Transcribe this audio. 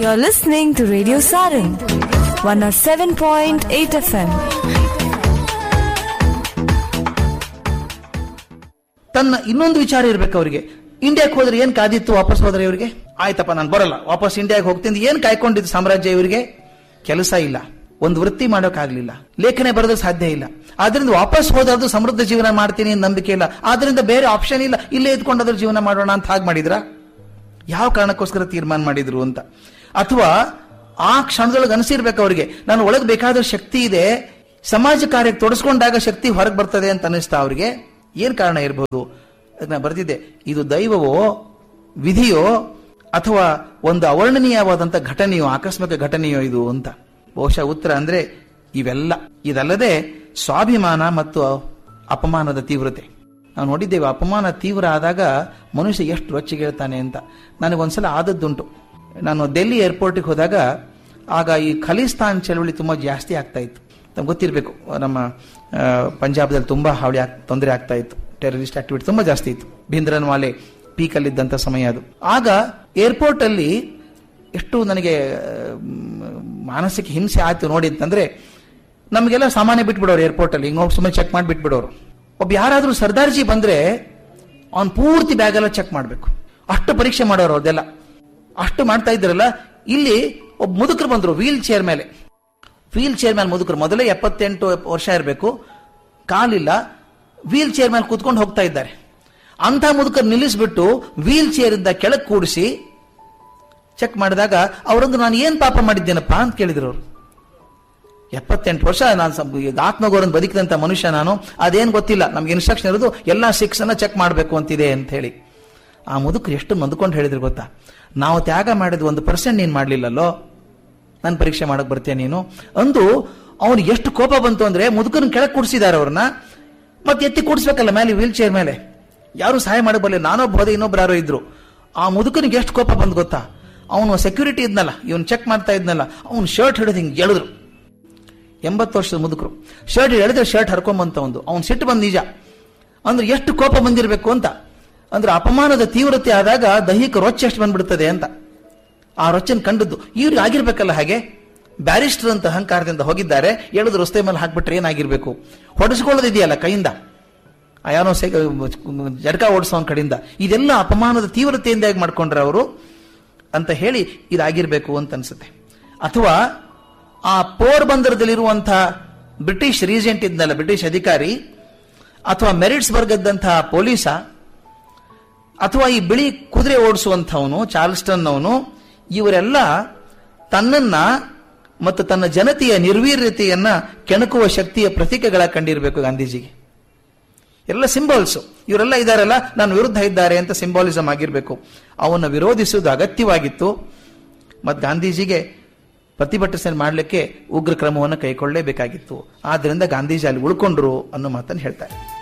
You're listening to Radio Saran, 107.8 FM. ತನ್ನ ಇನ್ನೊಂದು ವಿಚಾರ ಇರ್ಬೇಕು ಅವರಿಗೆ ಇಂಡಿಯಾಕ್ಕೆ ಹೋದ್ರೆ ಏನ್ ಕಾದಿತ್ತು ವಾಪಸ್ ಹೋದ್ರೆ ಇವರಿಗೆ ಆಯ್ತಪ್ಪ ನಾನು ಬರಲ್ಲ ವಾಪಸ್ ಇಂಡಿಯಾಗೆ ಹೋಗ್ತೀನಿ ಏನ್ ಕಾಯ್ಕೊಂಡಿದ್ದು ಸಾಮ್ರಾಜ್ಯ ಇವರಿಗೆ ಕೆಲಸ ಇಲ್ಲ ಒಂದು ವೃತ್ತಿ ಮಾಡೋಕ್ಕಾಗ್ಲಿಲ್ಲ ಲೇಖನೆ ಬರೋದು ಸಾಧ್ಯ ಇಲ್ಲ ಆದ್ರಿಂದ ವಾಪಸ್ ಹೋದದ್ದು ಸಮೃದ್ಧ ಜೀವನ ಮಾಡ್ತೀನಿ ಅಂತ ನಂಬಿಕೆ ಇಲ್ಲ ಆದ್ರಿಂದ ಬೇರೆ ಆಪ್ಷನ್ ಇಲ್ಲ ಇಲ್ಲೇ ಇದ್ಕೊಂಡಾದ್ರೂ ಜೀವನ ಮಾಡೋಣ ಅಂತ ಹಾಗೆ ಮಾಡಿದ್ರ ಯಾವ ಕಾರಣಕ್ಕೋಸ್ಕರ ತೀರ್ಮಾನ ಮಾಡಿದ್ರು ಅಂತ ಅಥವಾ ಆ ಕ್ಷಣದೊಳಗೆ ಅನಿಸಿರ್ಬೇಕು ಅವರಿಗೆ ನಾನು ಒಳಗೆ ಬೇಕಾದ ಶಕ್ತಿ ಇದೆ ಸಮಾಜ ಕಾರ್ಯಕ್ಕೆ ತೊಡಸ್ಕೊಂಡಾಗ ಶಕ್ತಿ ಹೊರಗೆ ಬರ್ತದೆ ಅಂತ ಅನಿಸ್ತಾ ಅವ್ರಿಗೆ ಏನ್ ಕಾರಣ ಇರಬಹುದು ಅದನ್ನ ಬರ್ತಿದ್ದೆ ಇದು ದೈವವೋ ವಿಧಿಯೋ ಅಥವಾ ಒಂದು ಅವರ್ಣನೀಯವಾದಂತ ಘಟನೆಯೋ ಆಕಸ್ಮಿಕ ಘಟನೆಯೋ ಇದು ಅಂತ ಬಹುಶಃ ಉತ್ತರ ಅಂದ್ರೆ ಇವೆಲ್ಲ ಇದಲ್ಲದೆ ಸ್ವಾಭಿಮಾನ ಮತ್ತು ಅಪಮಾನದ ತೀವ್ರತೆ ನಾವು ನೋಡಿದ್ದೇವೆ ಅಪಮಾನ ತೀವ್ರ ಆದಾಗ ಮನುಷ್ಯ ಎಷ್ಟು ರೊಚ್ಚಿಗೇಳ್ತಾನೆ ಅಂತ ನನಗೊಂದ್ಸಲ ಆದದ್ದುಂಟು ನಾನು ಡೆಲ್ಲಿ ಏರ್ಪೋರ್ಟಿಗೆ ಹೋದಾಗ ಆಗ ಈ ಖಲಿಸ್ತಾನ್ ಚಳವಳಿ ತುಂಬಾ ಜಾಸ್ತಿ ಆಗ್ತಾ ಇತ್ತು ನಮ್ಗೆ ಗೊತ್ತಿರಬೇಕು ನಮ್ಮ ಆ, ಪಂಜಾಬ್ದಲ್ಲಿ ತುಂಬಾ ಹಾವಳಿ ಆಗ್ ತೊಂದರೆ ಆಗ್ತಾ ಇತ್ತು ಟೆರರಿಸ್ಟ್ ಆಕ್ಟಿವಿಟಿ ತುಂಬಾ ಜಾಸ್ತಿ ಇತ್ತು ಭಿಂದ್ರನ್ ವಾಲೆ ಪೀಕಲ್ಲಿದ್ದಂಥ ಸಮಯ ಅದು ಆಗ ಏರ್ಪೋರ್ಟ್ ಅಲ್ಲಿ ಎಷ್ಟು ನನಗೆ ಮ್, ಮಾನಸಿಕ ಹಿಂಸೆ ಆಯ್ತು ನೋಡಿ ಅಂತಂದ್ರೆ ನಮಗೆಲ್ಲ ಸಾಮಾನ್ಯ ಬಿಟ್ಬಿಡೋರು ಏರ್ಪೋರ್ಟ್ ಅಲ್ಲಿ ಹಿಂಗ್ ಹೋಗಿ ಸುಮ್ಮನೆ ಚೆಕ್ ಮಾಡಿ ಬಿಟ್ಬಿಡೋರು ಒಬ್ಬ ಯಾರಾದ್ರೂ ಸರ್ದಾರ್ಜಿ ಬಂದ್ರೆ ಅವ್ನ್ ಪೂರ್ತಿ ಬ್ಯಾಗ್ ಎಲ್ಲ ಚೆಕ್ ಮಾಡಬೇಕು ಅಷ್ಟು ಪರೀಕ್ಷೆ ಮಾಡೋರು ಅದೆಲ್ಲ ಅಷ್ಟು ಮಾಡ್ತಾ ಇದ್ರಲ್ಲ ಇಲ್ಲಿ ಒಬ್ಬ ಮುದುಕರು ಬಂದ್ರು ವೀಲ್ ಚೇರ್ ಮೇಲೆ ವೀಲ್ ಚೇರ್ ಮೇಲೆ ಮುದುಕರು ಮೊದಲೇ ಎಪ್ಪತ್ತೆಂಟು ವರ್ಷ ಇರಬೇಕು ಕಾಲಿಲ್ಲ ವೀಲ್ ಚೇರ್ ಮೇಲೆ ಕೂತ್ಕೊಂಡು ಹೋಗ್ತಾ ಇದ್ದಾರೆ ಅಂಥ ಮುದುಕರು ನಿಲ್ಲಿಸ್ಬಿಟ್ಟು ವೀಲ್ ಚೇರ್ ಇಂದ ಕೆಳಗೆ ಕೂಡಿಸಿ ಚೆಕ್ ಮಾಡಿದಾಗ ಅವರೊಂದು ನಾನು ಏನ್ ಪಾಪ ಮಾಡಿದ್ದೇನಪ್ಪ ಅಂತ ಕೇಳಿದ್ರು ಅವರು ಎಪ್ಪತ್ತೆಂಟು ವರ್ಷ ನಾನು ಸಂ- ಈಗ ಆತ್ಮಗೌರವ ಬದುಕಿದಂತ ಮನುಷ್ಯ ನಾನು ಅದೇನ್ ಗೊತ್ತಿಲ್ಲ ನಮ್ಗೆ ಇನ್ಸ್ಟ್ರಕ್ಷನ್ ಇರೋದು ಎಲ್ಲಾ ಸಿಕ್ಸ್ ಅನ್ನ ಚೆಕ್ ಮಾಡಬೇಕು ಅಂತಿದೆ ಅಂತ ಹೇಳಿ ಆ ಮುದುಕರು ಎಷ್ಟು ನೊಂದ್ಕೊಂಡು ಹೇಳಿದ್ರು ಗೊತ್ತಾ ನಾವು ತ್ಯಾಗ ಮಾಡಿದ ಒಂದು ಪರ್ಸೆಂಟ್ ನೀನ್ ಮಾಡ್ಲಿಲ್ಲಲ್ಲೋ ನಾನು ಪರೀಕ್ಷೆ ಮಾಡಕ್ ಬರ್ತೀಯ ನೀನು ಅಂದು ಅವನು ಎಷ್ಟು ಕೋಪ ಬಂತು ಅಂದ್ರೆ ಮುದುಕನ ಕೆಳಗೆ ಕೂಡಿಸಿದಾರೆ ಅವ್ರನ್ನ ಮತ್ತೆ ಎತ್ತಿ ಕೂಡಿಸ್ಬೇಕಲ್ಲ ಮೇಲೆ ವೀಲ್ ಚೇರ್ ಮೇಲೆ ಯಾರು ಸಹಾಯ ಮಾಡಕ್ ಬರಲಿಲ್ಲ ನಾನೊಬ್ಬ ಹೋದೆ ಇನ್ನೊಬ್ರು ಯಾರೋ ಇದ್ರು ಆ ಮುದುಕನಿಗೆ ಎಷ್ಟು ಕೋಪ ಬಂದು ಗೊತ್ತಾ ಅವನು ಸೆಕ್ಯೂರಿಟಿ ಇದ್ನಲ್ಲ ಇವನು ಚೆಕ್ ಮಾಡ್ತಾ ಇದ್ನಲ್ಲ ಅವನು ಶರ್ಟ್ ಹಿಡಿದು ಹಿಂಗೆ ಎಳೆದ್ರು ಎಂಬತ್ತು ವರ್ಷದ ಮುದುಕರು ಶರ್ಟ್ ಎಳೆದ್ರೆ ಶರ್ಟ್ ಹರ್ಕೊಂಬಂತ ಒಂದು ಅವ್ನು ಸಿಟ್ಟು ಬಂದ್ ನಿಜ ಅಂದ್ರೆ ಎಷ್ಟು ಕೋಪ ಬಂದಿರಬೇಕು ಅಂತ ಅಂದ್ರೆ ಅಪಮಾನದ ತೀವ್ರತೆ ಆದಾಗ ದೈಹಿಕ ರೊಚ್ಚ ಎಷ್ಟು ಬಂದ್ಬಿಡ್ತದೆ ಅಂತ ಆ ರೊಚ್ಚನ್ ಕಂಡದ್ದು ಇವ್ರಿಗೆ ಆಗಿರ್ಬೇಕಲ್ಲ ಹಾಗೆ ಬ್ಯಾರಿಸ್ಟರ್ ಅಂತ ಅಹಂಕಾರದಿಂದ ಹೋಗಿದ್ದಾರೆ ಎಳೆದು ರಸ್ತೆ ಮೇಲೆ ಹಾಕ್ಬಿಟ್ರೆ ಏನಾಗಿರ್ಬೇಕು ಹೊಡೆಸ್ಕೊಳ್ಳೋದಿದೆಯಲ್ಲ ಕೈಯಿಂದ ಆ ಯಾರೋ ಸೆ ಜಡ್ಕ ಓಡಿಸೋನ್ ಕಡೆಯಿಂದ ಇದೆಲ್ಲ ಅಪಮಾನದ ತೀವ್ರತೆಯಿಂದ ಹೇಗೆ ಮಾಡ್ಕೊಂಡ್ರೆ ಅವರು ಅಂತ ಹೇಳಿ ಇದಾಗಿರ್ಬೇಕು ಅಂತ ಅನ್ಸುತ್ತೆ ಅಥವಾ ಆ ಪೋರ್ಬಂದರದಲ್ಲಿರುವಂತಹ ಬ್ರಿಟಿಷ್ ರೀಜೆಂಟ್ ಇದ್ನಲ್ಲ ಬ್ರಿಟಿಷ್ ಅಧಿಕಾರಿ ಅಥವಾ ಮೆರಿಟ್ಸ್ ವರ್ಗದಂತಹ ಪೊಲೀಸ ಅಥವಾ ಈ ಬಿಳಿ ಕುದುರೆ ಓಡಿಸುವಂಥವನು ಚಾರ್ಲ್ಸ್ಟನ್ ಅವನು ಇವರೆಲ್ಲ ತನ್ನನ್ನ ಮತ್ತು ತನ್ನ ಜನತೆಯ ನಿರ್ವೀರ್ಯತೆಯನ್ನ ಕೆಣಕುವ ಶಕ್ತಿಯ ಪ್ರತೀಕಗಳ ಕಂಡಿರಬೇಕು ಗಾಂಧೀಜಿಗೆ ಎಲ್ಲ ಸಿಂಬಲ್ಸ್ ಇವರೆಲ್ಲ ಇದಾರಲ್ಲ ನಾನು ವಿರುದ್ಧ ಇದ್ದಾರೆ ಅಂತ ಸಿಂಬಾಲಿಸಮ್ ಆಗಿರ್ಬೇಕು ಅವನ್ನ ವಿರೋಧಿಸುವುದು ಅಗತ್ಯವಾಗಿತ್ತು ಮತ್ತು ಗಾಂಧೀಜಿಗೆ ಪ್ರತಿಭಟನೆ ಮಾಡಲಿಕ್ಕೆ ಉಗ್ರ ಕ್ರಮವನ್ನು ಕೈಗೊಳ್ಳಲೇಬೇಕಾಗಿತ್ತು ಆದ್ರಿಂದ ಗಾಂಧೀಜಿ ಅಲ್ಲಿ ಉಳ್ಕೊಂಡ್ರು ಅನ್ನೋ ಮಾತನ್ನು ಹೇಳ್ತಾರೆ